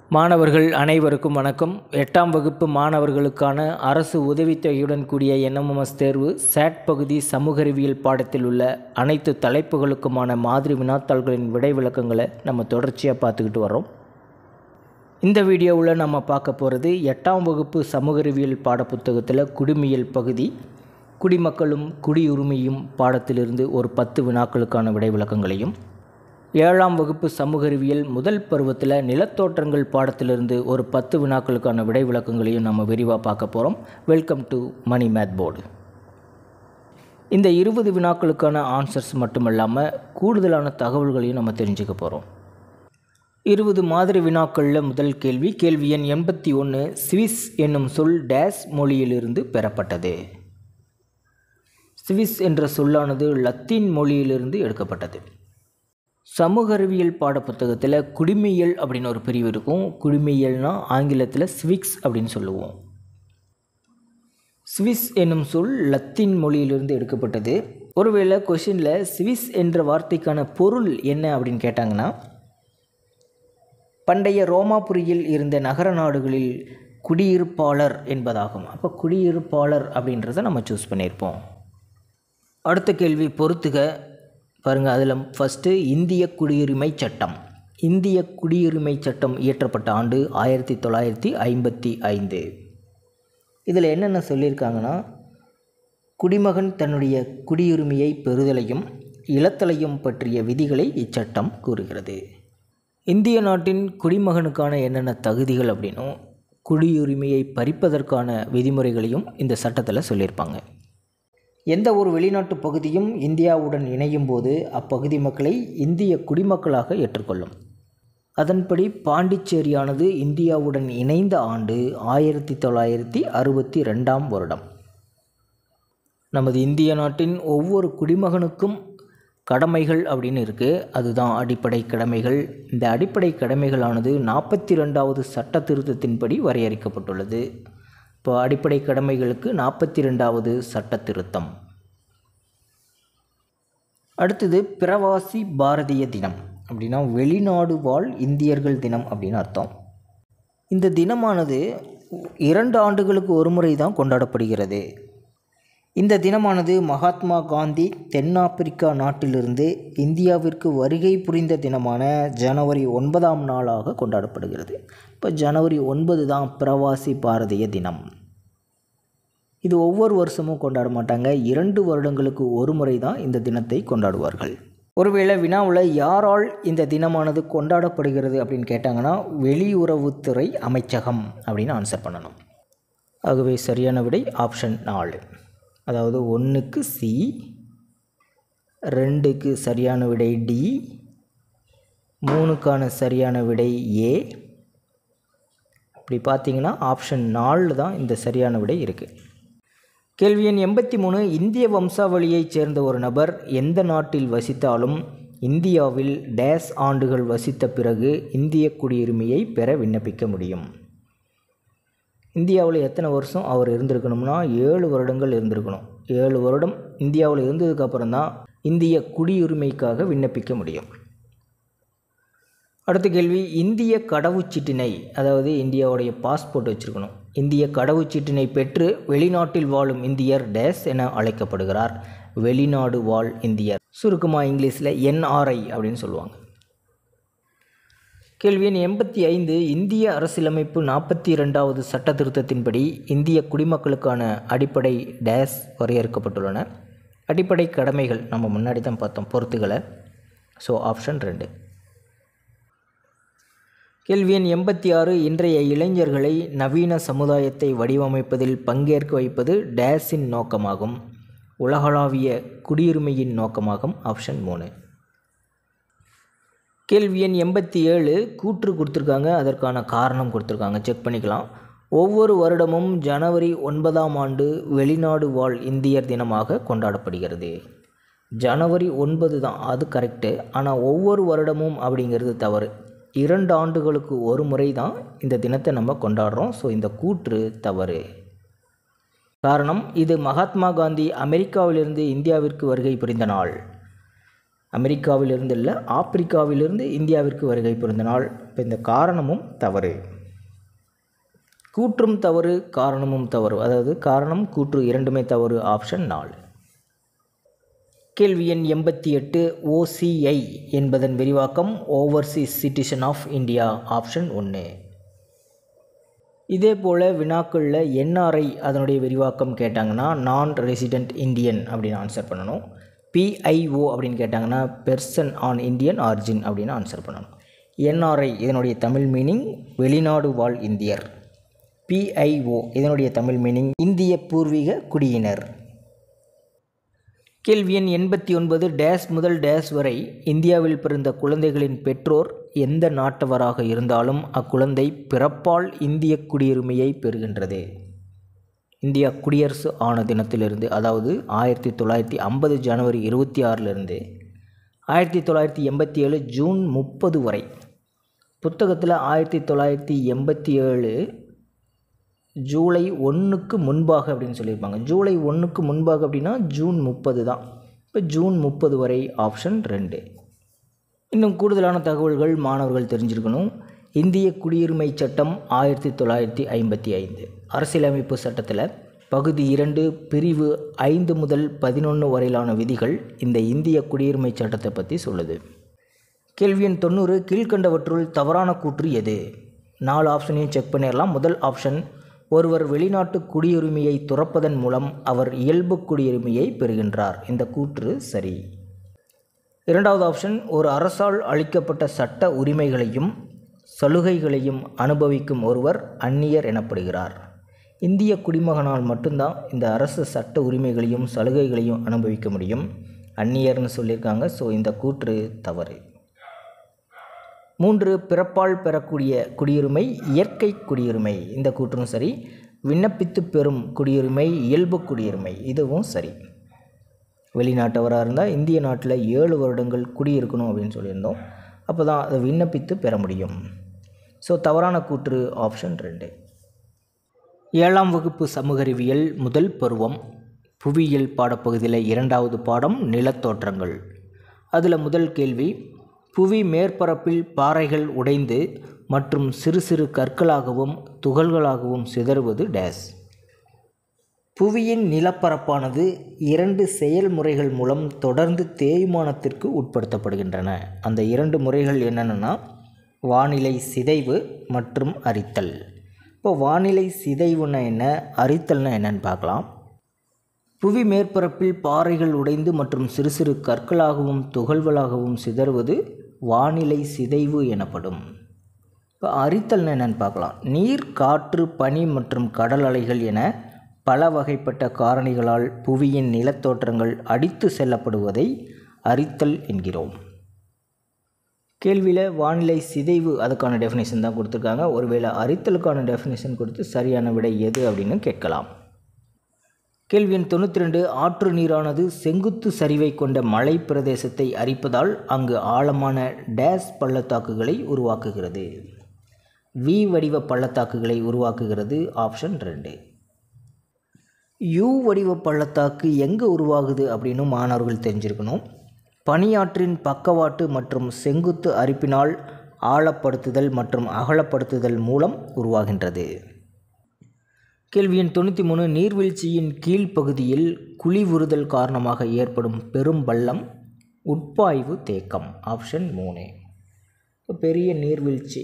மாணவர்கள் அனைவருக்கும் வணக்கம் எட்டாம் வகுப்பு மாணவர்களுக்கான அரசு உதவித்தொகையுடன் கூடிய என்எம்எஸ் தேர்வு சேட் பகுதி சமூக அறிவியல் பாடத்தில் உள்ள அனைத்து தலைப்புகளுக்குமான மாதிரி வினாத்தாள்களின் விடை விளக்கங்களை நம்ம தொடர்ச்சியாக பார்த்துக்கிட்டு வரோம் இந்த வீடியோவில் நம்ம பார்க்க போகிறது எட்டாம் வகுப்பு சமூக அறிவியல் பாடப்புத்தகத்தில் குடிமியல் பகுதி குடிமக்களும் குடியுரிமையும் பாடத்திலிருந்து ஒரு பத்து வினாக்களுக்கான விடை விளக்கங்களையும் ஏழாம் வகுப்பு சமூக அறிவியல் முதல் பருவத்தில் நிலத்தோற்றங்கள் பாடத்திலிருந்து ஒரு பத்து வினாக்களுக்கான விடை விளக்கங்களையும் நம்ம விரிவாக பார்க்க போகிறோம் welcome to Mani math board இந்த இருபது வினாக்களுக்கான ஆன்சர்ஸ் மட்டும் இல்லாமல் கூடுதலான தகவல்களையும் நம்ம தெரிஞ்சுக்க போகிறோம் இருபது மாதிரி வினாக்களில் முதல் கேள்வி கேள்வி எண் எண்பத்தி ஒன்று ஸ்விஸ் என்னும் சொல் டேஸ் மொழியிலிருந்து பெறப்பட்டது ஸ்விஸ் என்ற சொல்லானது லத்தீன் மொழியிலிருந்து எடுக்கப்பட்டது சமூக அறிவியல் பாடப்புத்தகத்தில் குடிமையியல் அப்படின்னு ஒரு பிரிவு இருக்கும் குடிமையியல்னா ஆங்கிலத்தில் ஸ்விக்ஸ் அப்படின்னு சொல்லுவோம் ஸ்விஸ் என்னும் சொல் லத்தீன் மொழியிலிருந்து எடுக்கப்பட்டது ஒருவேளை கொஷினில் ஸ்விஸ் என்ற வார்த்தைக்கான பொருள் என்ன அப்படின்னு கேட்டாங்கன்னா பண்டைய ரோமாபுரியில் இருந்த நகர நாடுகளில் குடியிருப்பாளர் என்பதாகும் அப்போ குடியிருப்பாளர் அப்படின்றத நம்ம சூஸ் பண்ணியிருப்போம் அடுத்த கேள்வி பொறுத்துக பாருங்கள் அதில் ஃபஸ்ட்டு இந்திய குடியுரிமை சட்டம் இந்திய குடியுரிமை சட்டம் இயற்றப்பட்ட ஆண்டு ஆயிரத்தி தொள்ளாயிரத்தி ஐம்பத்தி ஐந்து இதில் என்னென்ன சொல்லியிருக்காங்கன்னா குடிமகன் தன்னுடைய குடியுரிமையை பெறுதலையும் இழத்தலையும் பற்றிய விதிகளை இச்சட்டம் கூறுகிறது இந்திய நாட்டின் குடிமகனுக்கான என்னென்ன தகுதிகள் அப்படின்னும் குடியுரிமையை பறிப்பதற்கான விதிமுறைகளையும் இந்த சட்டத்தில் சொல்லியிருப்பாங்க எந்த ஒரு வெளிநாட்டு பகுதியும் இந்தியாவுடன் இணையும் போது அப்பகுதி மக்களை இந்திய குடிமக்களாக ஏற்றுக்கொள்ளும் அதன்படி பாண்டிச்சேரியானது இந்தியாவுடன் இணைந்த ஆண்டு ஆயிரத்தி தொள்ளாயிரத்தி அறுபத்தி ரெண்டாம் வருடம் நமது இந்திய நாட்டின் ஒவ்வொரு குடிமகனுக்கும் கடமைகள் அப்படின்னு இருக்குது அதுதான் அடிப்படை கடமைகள் இந்த அடிப்படை கடமைகளானது நாற்பத்தி ரெண்டாவது சட்ட திருத்தத்தின்படி வரையறுக்கப்பட்டுள்ளது இப்போ அடிப்படை கடமைகளுக்கு நாற்பத்தி ரெண்டாவது சட்ட திருத்தம் அடுத்தது பிரவாசி பாரதிய தினம் அப்படின்னா வெளிநாடு வாழ் இந்தியர்கள் தினம் அப்படின்னு அர்த்தம் இந்த தினமானது இரண்டு ஆண்டுகளுக்கு ஒரு முறை தான் கொண்டாடப்படுகிறது இந்த தினமானது மகாத்மா காந்தி தென்னாப்பிரிக்கா நாட்டிலிருந்து இந்தியாவிற்கு வருகை புரிந்த தினமான ஜனவரி ஒன்பதாம் நாளாக கொண்டாடப்படுகிறது இப்போ ஜனவரி ஒன்பது தான் பிரவாசி பாரதிய தினம் இது ஒவ்வொரு வருஷமும் கொண்டாட மாட்டாங்க இரண்டு வருடங்களுக்கு ஒரு முறை தான் இந்த தினத்தை கொண்டாடுவார்கள் ஒருவேளை வினாவில் யாரால் இந்த தினமானது கொண்டாடப்படுகிறது அப்படின்னு கேட்டாங்கன்னா வெளியுறவுத்துறை அமைச்சகம் அப்படின்னு ஆன்சர் பண்ணணும் ஆகவே சரியான விடை ஆப்ஷன் நாலு அதாவது ஒன்றுக்கு சி ரெண்டுக்கு சரியான விடை டி மூணுக்கான சரியான விடை ஏ இப்படி பார்த்தீங்கன்னா ஆப்ஷன் நாலு தான் இந்த சரியான விடை இருக்குது கேள்வி எண் எண்பத்தி மூணு இந்திய வம்சாவளியைச் சேர்ந்த ஒரு நபர் எந்த நாட்டில் வசித்தாலும் இந்தியாவில் டேஸ் ஆண்டுகள் வசித்த பிறகு இந்திய குடியுரிமையை பெற விண்ணப்பிக்க முடியும் இந்தியாவில் எத்தனை வருஷம் அவர் இருந்திருக்கணும்னா ஏழு வருடங்கள் இருந்திருக்கணும் ஏழு வருடம் இந்தியாவில் இருந்ததுக்கப்புறம் தான் இந்திய குடியுரிமைக்காக விண்ணப்பிக்க முடியும் அடுத்த கேள்வி இந்திய கடவுச்சீட்டினை அதாவது இந்தியாவுடைய பாஸ்போர்ட் வச்சுருக்கணும் இந்திய கடவுச்சீட்டினை பெற்று வெளிநாட்டில் வாழும் இந்தியர் டேஸ் என அழைக்கப்படுகிறார் வெளிநாடு வாழ் இந்தியர் சுருக்கமாக இங்கிலீஷில் என்ஆர்ஐ அப்படின்னு சொல்லுவாங்க கேள்வி எண் எண்பத்தி ஐந்து இந்திய அரசியலமைப்பு நாற்பத்தி இரண்டாவது சட்ட திருத்தத்தின்படி இந்திய குடிமக்களுக்கான அடிப்படை டேஸ் வரையறுக்கப்பட்டுள்ளன அடிப்படை கடமைகள் நம்ம முன்னாடி தான் பார்த்தோம் பொறுத்துகளை ஸோ ஆப்ஷன் ரெண்டு கேள்வி எண் எண்பத்தி ஆறு இன்றைய இளைஞர்களை நவீன சமுதாயத்தை வடிவமைப்பதில் பங்கேற்க வைப்பது டேஸின் நோக்கமாகும் உலகளாவிய குடியுரிமையின் நோக்கமாகும் ஆப்ஷன் மூணு கேள்வி எண் எண்பத்தி ஏழு கூற்று கொடுத்துருக்காங்க அதற்கான காரணம் கொடுத்துருக்காங்க செக் பண்ணிக்கலாம் ஒவ்வொரு வருடமும் ஜனவரி ஒன்பதாம் ஆண்டு வெளிநாடு வாழ் இந்தியர் தினமாக கொண்டாடப்படுகிறது ஜனவரி ஒன்பது தான் அது கரெக்டு ஆனால் ஒவ்வொரு வருடமும் அப்படிங்கிறது தவறு இரண்டு ஆண்டுகளுக்கு ஒரு முறை தான் இந்த தினத்தை நம்ம கொண்டாடுறோம் ஸோ இந்த கூற்று தவறு காரணம் இது மகாத்மா காந்தி அமெரிக்காவிலிருந்து இந்தியாவிற்கு வருகை புரிந்த நாள் அமெரிக்காவிலிருந்து இல்லை ஆப்பிரிக்காவிலிருந்து இந்தியாவிற்கு வருகை புரிந்த நாள் இப்போ இந்த காரணமும் தவறு கூற்றும் தவறு காரணமும் தவறு அதாவது காரணம் கூற்று இரண்டுமே தவறு ஆப்ஷன் நாலு கேள்வி எண் எண்பத்தி எட்டு ஓசிஐ என்பதன் விரிவாக்கம் overseas citizen of India option ஒன்று இதே போல் வினாக்களில் என்ஆர்ஐ அதனுடைய விரிவாக்கம் கேட்டாங்கன்னா நான் ரெசிடெண்ட் இந்தியன் அப்படின்னு ஆன்சர் பண்ணணும் பிஐஓ அப்படின்னு கேட்டாங்கன்னா பெர்சன் ஆன் இந்தியன் ஆர்ஜின் அப்படின்னு ஆன்சர் பண்ணணும் என்ஆர்ஐ இதனுடைய தமிழ் மீனிங் வெளிநாடு வாழ் இந்தியர் பிஐஓ இதனுடைய தமிழ் மீனிங் இந்திய பூர்வீக குடியினர் கேள்வி எண் எண்பத்தி ஒன்பது டேஸ் முதல் டேஸ் வரை இந்தியாவில் பிறந்த குழந்தைகளின் பெற்றோர் எந்த நாட்டவராக இருந்தாலும் அக்குழந்தை பிறப்பால் இந்திய குடியுரிமையை பெறுகின்றது இந்தியா குடியரசு ஆன தினத்திலிருந்து அதாவது ஆயிரத்தி தொள்ளாயிரத்தி ஐம்பது ஜனவரி இருபத்தி ஆறிலிருந்து ஆயிரத்தி தொள்ளாயிரத்தி எண்பத்தி ஏழு ஜூன் முப்பது வரை புத்தகத்தில் ஆயிரத்தி தொள்ளாயிரத்தி எண்பத்தி ஏழு ஜூலை ஒன்றுக்கு முன்பாக அப்படின்னு சொல்லியிருப்பாங்க ஜூலை ஒன்றுக்கு முன்பாக அப்படின்னா ஜூன் முப்பது தான் இப்போ ஜூன் முப்பது வரை ஆப்ஷன் ரெண்டு இன்னும் கூடுதலான தகவல்கள் மாணவர்கள் தெரிஞ்சிருக்கணும் இந்திய குடியுரிமை சட்டம் ஆயிரத்தி தொள்ளாயிரத்தி ஐம்பத்தி ஐந்து அரசியலமைப்பு சட்டத்தில் பகுதி இரண்டு பிரிவு ஐந்து முதல் பதினொன்று வரையிலான விதிகள் இந்த இந்திய குடியுரிமை சட்டத்தை பற்றி சொல்லுது கேள்வி எண் தொண்ணூறு கீழ்கண்டவற்றுள் தவறான கூற்று எது நாலு ஆப்ஷனையும் செக் பண்ணிடலாம் முதல் ஆப்ஷன் ஒருவர் வெளிநாட்டு குடியுரிமையை துறப்பதன் மூலம் அவர் இயல்பு குடியுரிமையை பெறுகின்றார் இந்த கூற்று சரி இரண்டாவது ஆப்ஷன் ஒரு அரசால் அளிக்கப்பட்ட சட்ட உரிமைகளையும் சலுகைகளையும் அனுபவிக்கும் ஒருவர் அந்நியர் எனப்படுகிறார் இந்திய குடிமகனால் மட்டும்தான் இந்த அரசு சட்ட உரிமைகளையும் சலுகைகளையும் அனுபவிக்க முடியும் அந்நியர்னு சொல்லியிருக்காங்க ஸோ இந்த கூற்று தவறு மூன்று பிறப்பால் பெறக்கூடிய குடியுரிமை இயற்கை குடியுரிமை இந்த கூற்றும் சரி விண்ணப்பித்து பெறும் குடியுரிமை இயல்பு குடியுரிமை இதுவும் சரி வெளிநாட்டவராக இருந்தால் இந்திய நாட்டில் ஏழு வருடங்கள் குடியிருக்கணும் அப்படின்னு சொல்லியிருந்தோம் அப்போ தான் அதை விண்ணப்பித்து பெற முடியும் ஸோ தவறான கூற்று ஆப்ஷன் ரெண்டு ஏழாம் வகுப்பு சமூக அறிவியல் முதல் பருவம் புவியியல் பாடப்பகுதியில் இரண்டாவது பாடம் நிலத்தோற்றங்கள் அதில் முதல் கேள்வி புவி மேற்பரப்பில் பாறைகள் உடைந்து மற்றும் சிறு சிறு கற்களாகவும் துகள்களாகவும் சிதறுவது டேஸ் புவியின் நிலப்பரப்பானது இரண்டு செயல்முறைகள் மூலம் தொடர்ந்து தேய்மானத்திற்கு உட்படுத்தப்படுகின்றன அந்த இரண்டு முறைகள் என்னென்னா வானிலை சிதைவு மற்றும் அரித்தல் இப்போ வானிலை சிதைவுன்னா என்ன அரித்தல்னா என்னன்னு பார்க்கலாம் புவி மேற்பரப்பில் பாறைகள் உடைந்து மற்றும் சிறு சிறு கற்களாகவும் துகள்களாகவும் சிதறுவது வானிலை சிதைவு எனப்படும் இப்போ அரித்தல்னு என்னென்னு பார்க்கலாம் நீர் காற்று பனி மற்றும் கடல் அலைகள் என பல வகைப்பட்ட காரணிகளால் புவியின் நிலத்தோற்றங்கள் அடித்து செல்லப்படுவதை அரித்தல் என்கிறோம் கேள்வியில் வானிலை சிதைவு அதுக்கான டெஃபினேஷன் தான் கொடுத்துருக்காங்க ஒருவேளை அரித்தலுக்கான டெஃபினேஷன் கொடுத்து சரியான விடை எது அப்படின்னு கேட்கலாம் கேள்வி எண் தொண்ணூற்றி ரெண்டு ஆற்று நீரானது செங்குத்து சரிவை கொண்ட மலை பிரதேசத்தை அரிப்பதால் அங்கு ஆழமான டேஸ் பள்ளத்தாக்குகளை உருவாக்குகிறது வி வடிவ பள்ளத்தாக்குகளை உருவாக்குகிறது ஆப்ஷன் ரெண்டு யூ வடிவ பள்ளத்தாக்கு எங்கே உருவாகுது அப்படின்னு மாணவர்கள் தெரிஞ்சிருக்கணும் பனியாற்றின் பக்கவாட்டு மற்றும் செங்குத்து அரிப்பினால் ஆழப்படுத்துதல் மற்றும் அகலப்படுத்துதல் மூலம் உருவாகின்றது கேள்வி எண் தொண்ணூற்றி மூணு நீர்வீழ்ச்சியின் கீழ்ப்பகுதியில் குழிவுறுதல் காரணமாக ஏற்படும் பெரும் பள்ளம் உட்பாய்வு தேக்கம் ஆப்ஷன் மூணு இப்போ பெரிய நீர்வீழ்ச்சி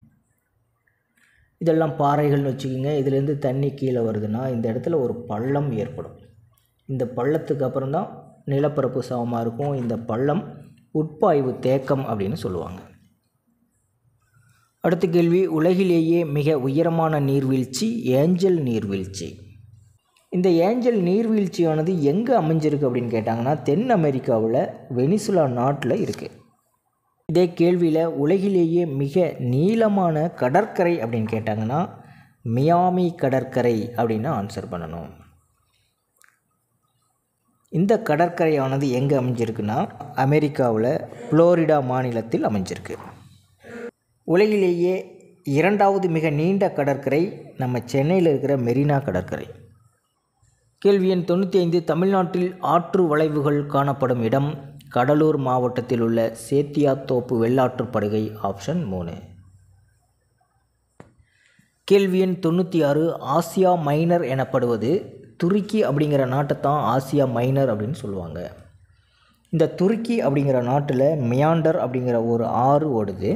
இதெல்லாம் பாறைகள்னு வச்சுக்கோங்க இதுலேருந்து தண்ணி கீழே வருதுன்னா இந்த இடத்துல ஒரு பள்ளம் ஏற்படும் இந்த பள்ளத்துக்கு அப்புறம் தான் நிலப்பரப்பு சமமாக இருக்கும் இந்த பள்ளம் உட்பாய்வு தேக்கம் அப்படின்னு சொல்லுவாங்க அடுத்த கேள்வி உலகிலேயே மிக உயரமான நீர்வீழ்ச்சி ஏஞ்சல் நீர்வீழ்ச்சி இந்த ஏஞ்சல் நீர்வீழ்ச்சியானது எங்கே அமைஞ்சிருக்கு அப்படின்னு கேட்டாங்கன்னா தென் அமெரிக்காவில் வெனிசுலா நாட்டில் இருக்குது இதே கேள்வியில் உலகிலேயே மிக நீளமான கடற்கரை அப்படின்னு கேட்டாங்கன்னா மியாமி கடற்கரை அப்படின்னு ஆன்சர் பண்ணணும் இந்த கடற்கரையானது எங்கே அமைஞ்சிருக்குன்னா அமெரிக்காவில் புளோரிடா மாநிலத்தில் அமைஞ்சிருக்கு உலகிலேயே இரண்டாவது மிக நீண்ட கடற்கரை நம்ம சென்னையில் இருக்கிற மெரினா கடற்கரை கேள்வி எண் தொண்ணூற்றி ஐந்து தமிழ்நாட்டில் ஆற்று வளைவுகள் காணப்படும் இடம் கடலூர் மாவட்டத்தில் உள்ள சேத்தியாத்தோப்பு வெள்ளாற்றுப் படுகை ஆப்ஷன் மூணு கேள்வி எண் தொண்ணூற்றி ஆறு ஆசியா மைனர் எனப்படுவது துருக்கி அப்படிங்கிற நாட்டை தான் ஆசியா மைனர் அப்படின்னு சொல்லுவாங்க இந்த துருக்கி அப்படிங்கிற நாட்டில் மியாண்டர் அப்படிங்கிற ஒரு ஆறு ஓடுது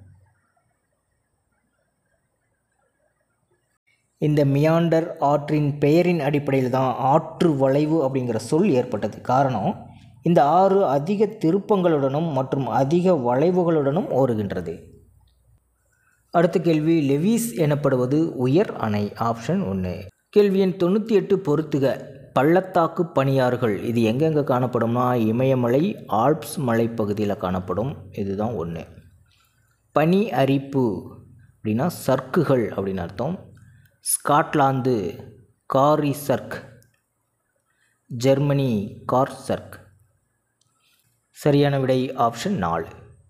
இந்த மியாண்டர் ஆற்றின் பெயரின் அடிப்படையில் தான் ஆற்று வளைவு அப்படிங்கிற சொல் ஏற்பட்டது காரணம் இந்த ஆறு அதிக திருப்பங்களுடனும் மற்றும் அதிக வளைவுகளுடனும் ஓடுகின்றது அடுத்த கேள்வி லெவிஸ் எனப்படுவது உயர் அணை ஆப்ஷன் ஒன்று கேள்வி எண் தொண்ணூற்றி எட்டு பொறுத்துக பள்ளத்தாக்கு பனியாறுகள் இது எங்கெங்கே காணப்படும்னா இமயமலை ஆல்ப்ஸ் மலைப்பகுதியில் காணப்படும் இதுதான் ஒன்று பனி அரிப்பு அப்படின்னா சர்க்குகள் அப்படின்னு அர்த்தம் ஸ்காட்லாந்து காரி சர்க் ஜெர்மனி கார் சர்க் சரியான விடை ஆப்ஷன் நாலு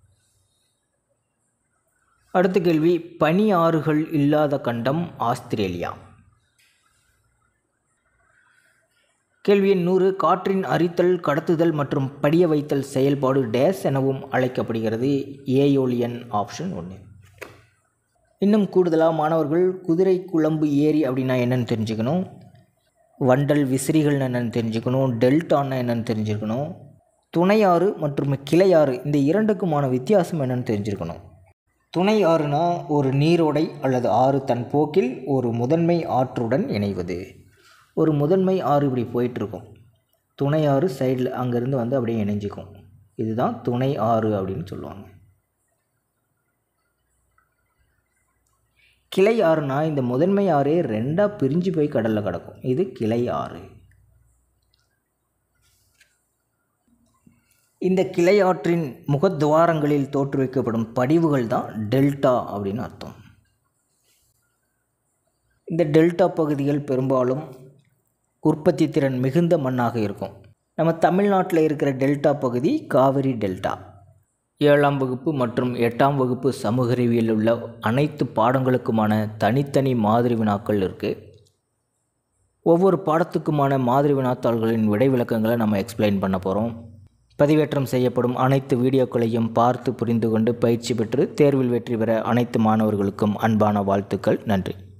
அடுத்த கேள்வி பனி ஆறுகள் இல்லாத கண்டம் ஆஸ்திரேலியா கேள்வி எண் நூறு காற்றின் அரித்தல் கடத்துதல் மற்றும் படிய வைத்தல் செயல்பாடு டேஸ் எனவும் அழைக்கப்படுகிறது ஏயோலியன் ஆப்ஷன் ஒன்று இன்னும் கூடுதலாக மாணவர்கள் குதிரை குழம்பு ஏரி அப்படின்னா என்னென்னு தெரிஞ்சுக்கணும் வண்டல் விசிறிகள் என்னென்னு தெரிஞ்சுக்கணும் டெல்டான்னா என்னென்னு தெரிஞ்சுக்கணும் துணையாறு மற்றும் கிளையாறு இந்த இரண்டுக்குமான வித்தியாசம் என்னென்னு தெரிஞ்சிருக்கணும் துணை ஆறுனா ஒரு நீரோடை அல்லது ஆறு தன் போக்கில் ஒரு முதன்மை ஆற்றுடன் இணைவது ஒரு முதன்மை ஆறு இப்படி போயிட்டுருக்கும் துணை ஆறு சைடில் அங்கேருந்து வந்து அப்படியே இணைஞ்சிக்கும் இதுதான் துணை ஆறு அப்படின்னு சொல்லுவாங்க கிளை ஆறுனா இந்த முதன்மை ஆறே ரெண்டாக பிரிஞ்சு போய் கடலில் கிடக்கும் இது கிளை ஆறு இந்த கிளை ஆற்றின் முகத்துவாரங்களில் தோற்றுவிக்கப்படும் படிவுகள் தான் டெல்டா அப்படின்னு அர்த்தம் இந்த டெல்டா பகுதிகள் பெரும்பாலும் உற்பத்தி திறன் மிகுந்த மண்ணாக இருக்கும் நம்ம தமிழ்நாட்டில் இருக்கிற டெல்டா பகுதி காவிரி டெல்டா ஏழாம் வகுப்பு மற்றும் எட்டாம் வகுப்பு சமூக அறிவியல் உள்ள அனைத்து பாடங்களுக்குமான தனித்தனி மாதிரி வினாக்கள் இருக்குது ஒவ்வொரு பாடத்துக்குமான மாதிரி வினாத்தாள்களின் விடை விளக்கங்களை நம்ம எக்ஸ்பிளைன் பண்ண போகிறோம் பதிவேற்றம் செய்யப்படும் அனைத்து வீடியோக்களையும் பார்த்து புரிந்து கொண்டு பயிற்சி பெற்று தேர்வில் வெற்றி பெற அனைத்து மாணவர்களுக்கும் அன்பான வாழ்த்துக்கள் நன்றி